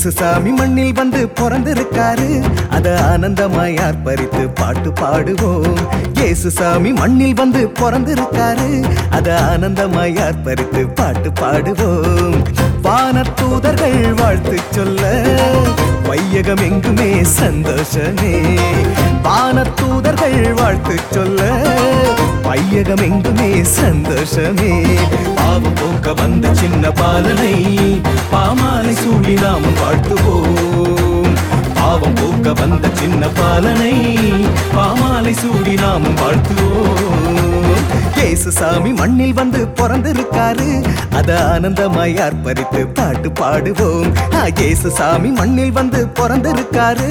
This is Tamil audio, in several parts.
இயேசு சாமி மண்ணில் வந்து பிறந்திருக்காரு அத ஆனந்தமாய் ஆர்ப்பரித்து பாட்டு பாடுவோம் இயேசு சாமி மண்ணில் வந்து பிறந்திருக்காரு அத ஆனந்தமாய் ஆர்ப்பரித்து பாட்டு பாடுவோம் வானத்தூதர்கள் வாழ்த்து சொல்ல வையகம் எங்குமே சந்தோஷமே வானத்தூதர்கள் வாழ்த்து சொல்ல வையகம் எங்குமே சந்தோஷமே பாவம் போக்க வந்த சின்ன பாலனை பாமாலை சூடி நாம் வாழ்த்துவோம் பாவம் போக்க வந்த சின்ன பாலனை பாமாலை சூடி நாம் வாழ்த்துவோம் இயேசு சாமி மண்ணில் வந்து பிறந்திருக்காரு அத ஆனந்தமாய் ஆர்ப்பரித்து பாட்டு பாடுவோம் ஆ, இயேசு சாமி மண்ணில் வந்து பிறந்திருக்காரு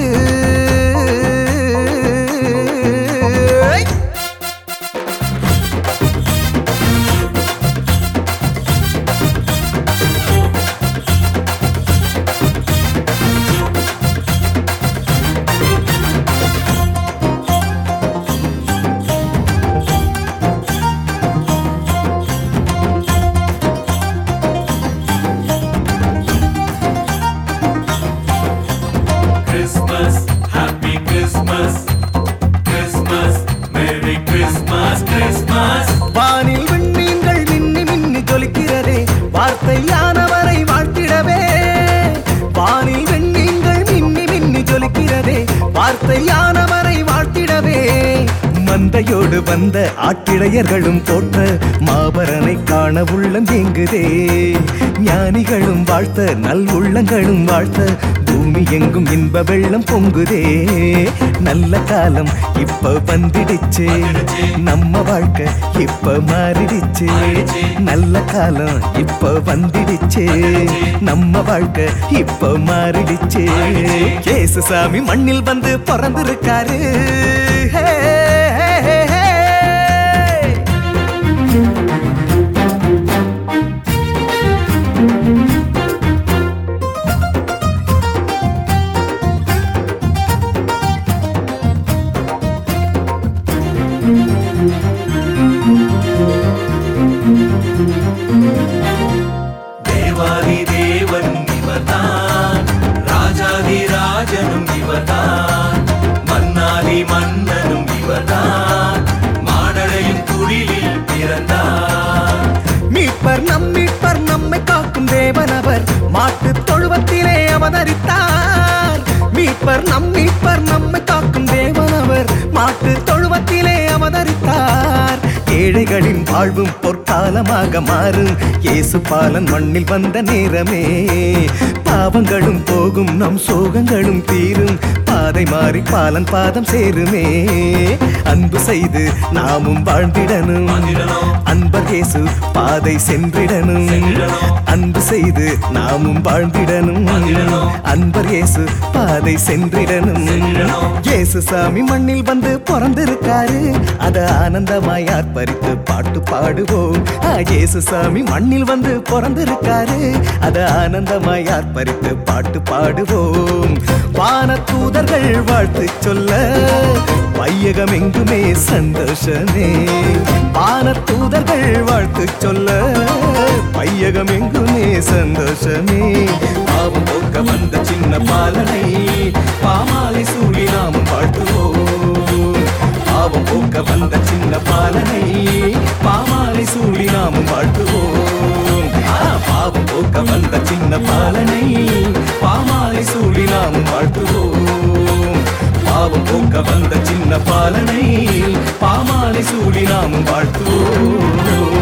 Christmas, Happy Christmas, Christmas, Merry Christmas, Christmas. வானில் விண்மீன்கள் மின்னி மின்னி ஜொலிக்கிறதே வார்த்தையானவரை வாழ்த்திடவே வானில் விண்மீன்கள் மின்னி மின்னி ஜொலிக்கிறதே வார்த்தையானவரை வாழ்த்திடவே மந்தையோடு வந்த ஆட்டிடையர்களும் போற்ற மாபரனை காண உள்ளம் எங்குதே ஞானிகளும் வாழ்த்த நல் உள்ளங்களும் வாழ்த்த பூமி எங்கும் இன்ப வெள்ளம் பொங்குதே நல்ல காலம் இப்ப வந்துடுச்சு நம்ம வாழ்க்கை இப்ப மாறிடுச்சு நல்ல காலம் இப்ப வந்துடுச்சு நம்ம வாழ்க்கை இப்ப மாறிடுச்சு கேசு சாமி மண்ணில் வந்து பிறந்திருக்காரு ஹே, ஹே, ஹே, ஹே. தேவாதி தேவன் இவர்தான் ராஜாதி ராஜனும் இவர்தான் மன்னாதி மன்னனும் இவர்தான் மாடலையும் குடிலில் பிறந்தார் மீட்பர் நம் மீட்பர் நம்மை காக்கும் தேவன் அவர் மாட்டு தொழுவத்திலே அவதரித்தார் மீட்பர் நம் மீட்பர் நம்மை காக்கும் தேவன் அவர் மாட்டு தொழுவத்திலே அவதரித்தார் ஏழைகளின் வாழ்வும் பொற்காலமாக மாறும் இயேசு பாலன் மண்ணில் வந்த நேரமே பாவங்களும் போகும் நம் சோகங்களும் தீரும் பாதை மாறி பாலன் பாதம் சேருமே அன்பு செய்து நாமும் வாழ்ந்திடணும் வாழ்ந்திடணும். அன்பர் இயேசு பாதை சென்றிடணும் சென்றிடணும். அன்பு செய்து நாமும் வாழ்ந்திடணும் வாழ்ந்திடணும். அன்பர் இயேசு பாதை சென்றிடணும் சென்றிடணும். இயேசு சாமி மண்ணில் வந்து பிறந்திருக்காரு அத ஆனந்தமாய் ஆர்ப்பரித்து பாட்டு பாடுவோம் ஆ, இயேசு சாமி மண்ணில் வந்து பிறந்திருக்காரு அத ஆனந்தமாய் ஆர்ப்பரித்து பாட்டு பாடுவோம் வானத்தூதர்கள் வாழ்த்து சொல்ல வையகம் எங்குமே சந்தோஷமே வானத்தூதர்கள் வாழ்த்து சொல்ல வையகம் எங்குமே சந்தோஷமே பாவம் போக்க வந்த சின்ன பாலனை பாமாலை சூடி நாமும் வாழ்த்துவோம் பாவம் போக்க வந்த சின்ன பாலனை பாமாலை சூடி நாமும் வாழ்த்துவோம் ஆ, பாவம் போக்க வந்த சின்ன பாலனை பாமாலை சூடி நாமும் வாழ்த்துவோம் பாவம் போக்க வந்த சின்ன பாலனை பாமாலை சூடி நாமும் வாழ்த்துவோம்